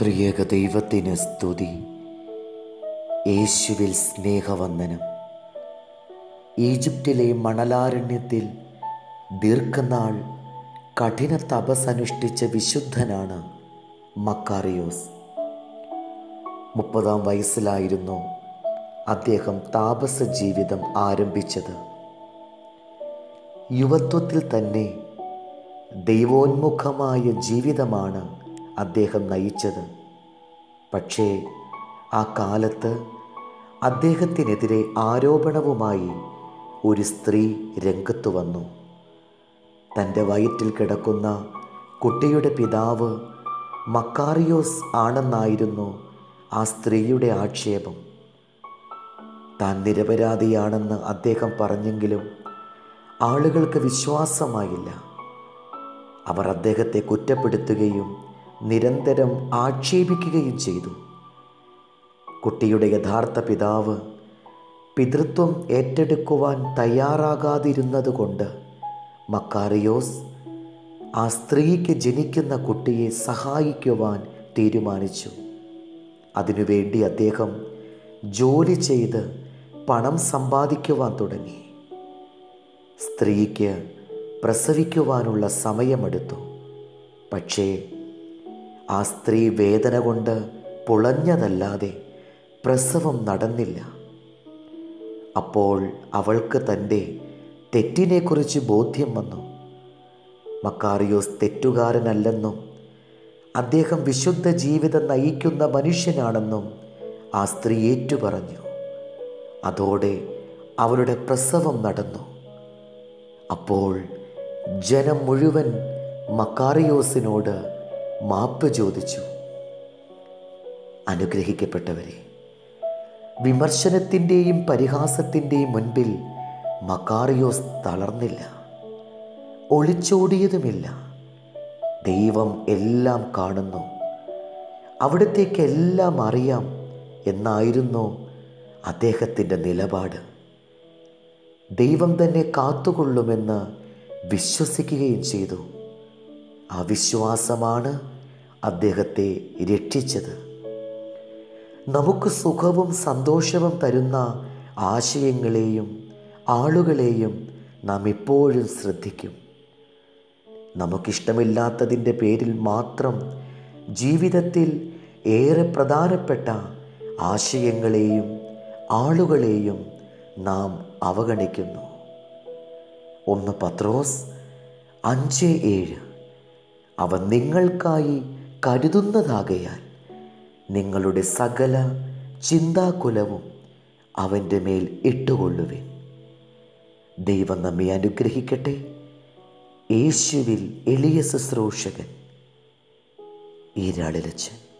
ത്രിയേക ദൈവത്തിന് സ്തുതി യേശുവിൽ സ്നേഹവന്ദനം ഈജിപ്തിലെ മണലാരണ്യത്തിൽ ദീർഘനാൾ കഠിന തപസ്സനുഷ്ഠിച്ച വിശുദ്ധനാണ് മക്കാറിയോസ് മുപ്പതാം വയസ്സിലായിരുന്നു അദ്ദേഹം താപസ ജീവിതം ആരംഭിച്ചത് യുവത്വത്തിൽ തന്നെ ദൈവോന്മുഖമായ ജീവിതമാണ് അദ്ദേഹം നയിച്ചത് പക്ഷേ ആ കാലത്ത് അദ്ദേഹത്തിനെതിരെ ആരോപണവുമായി ഒരു സ്ത്രീ രംഗത്തു വന്നു തൻ്റെ വയറ്റിൽ കിടക്കുന്ന കുട്ടിയുടെ പിതാവ് മക്കാറിയോസ് ആണെന്നായിരുന്നു ആ സ്ത്രീയുടെ ആക്ഷേപം താൻ നിരപരാധിയാണെന്ന് അദ്ദേഹം പറഞ്ഞെങ്കിലും ആളുകൾക്ക് വിശ്വാസമായില്ല അവർ അദ്ദേഹത്തെ കുറ്റപ്പെടുത്തുകയും നിരന്തരം ആക്ഷേപിക്കുകയും ചെയ്തു കുട്ടിയുടെ യഥാർത്ഥ പിതാവ് പിതൃത്വം ഏറ്റെടുക്കുവാൻ തയ്യാറാകാതിരുന്നതുകൊണ്ട് മക്കാറിയോസ് ആ സ്ത്രീക്ക് ജനിക്കുന്ന കുട്ടിയെ സഹായിക്കുവാൻ തീരുമാനിച്ചു അതിനുവേണ്ടി അദ്ദേഹം ജോലി ചെയ്ത് പണം സമ്പാദിക്കുവാൻ തുടങ്ങി സ്ത്രീക്ക് പ്രസവിക്കുവാനുള്ള സമയമെടുത്തു പക്ഷേ ആ സ്ത്രീ വേദന കൊണ്ട് പൊളഞ്ഞതല്ലാതെ പ്രസവം നടന്നില്ല അപ്പോൾ അവൾക്ക് തൻ്റെ തെറ്റിനെക്കുറിച്ച് ബോധ്യം വന്നു മക്കാറിയോസ് തെറ്റുകാരനല്ലെന്നും അദ്ദേഹം വിശുദ്ധ ജീവിതം നയിക്കുന്ന മനുഷ്യനാണെന്നും ആ സ്ത്രീ ഏറ്റുപറഞ്ഞു അതോടെ അവരുടെ പ്രസവം നടന്നു അപ്പോൾ ജനം മുഴുവൻ മക്കാറിയോസിനോട് മാപ്പ് ചോദിച്ചു അനുഗ്രഹിക്കപ്പെട്ടവരെ വിമർശനത്തിൻ്റെയും പരിഹാസത്തിൻ്റെയും മുൻപിൽ മക്കാറിയോസ് തളർന്നില്ല ഒളിച്ചോടിയതുമില്ല ദൈവം എല്ലാം കാണുന്നു അവിടത്തേക്ക് എല്ലാം അറിയാം എന്നായിരുന്നു അദ്ദേഹത്തിൻ്റെ നിലപാട് ദൈവം തന്നെ കാത്തുകൊള്ളുമെന്ന് വിശ്വസിക്കുകയും ചെയ്തു ആ വിശ്വാസമാണ് അദ്ദേഹത്തെ രക്ഷിച്ചത് നമുക്ക് സുഖവും സന്തോഷവും തരുന്ന ആശയങ്ങളെയും ആളുകളെയും നാം എപ്പോഴും ശ്രദ്ധിക്കും നമുക്കിഷ്ടമില്ലാത്തതിൻ്റെ പേരിൽ മാത്രം ജീവിതത്തിൽ ഏറെ പ്രധാനപ്പെട്ട ആശയങ്ങളെയും ആളുകളെയും നാം അവഗണിക്കുന്നു ഒന്ന് പത്രോസ് അഞ്ച് ഏഴ് അവ നിങ്ങൾക്കായി കരുതുന്നതാകയാൽ നിങ്ങളുടെ സകല ചിന്താകുലവും അവൻ്റെ മേൽ ഇട്ടുകൊള്ളുവിൻ ദൈവം നമ്മെ അനുഗ്രഹിക്കട്ടെ യേശുവിൽ എളിയ ശുശ്രൂഷകൻ ഈരാളിലച്ചൻ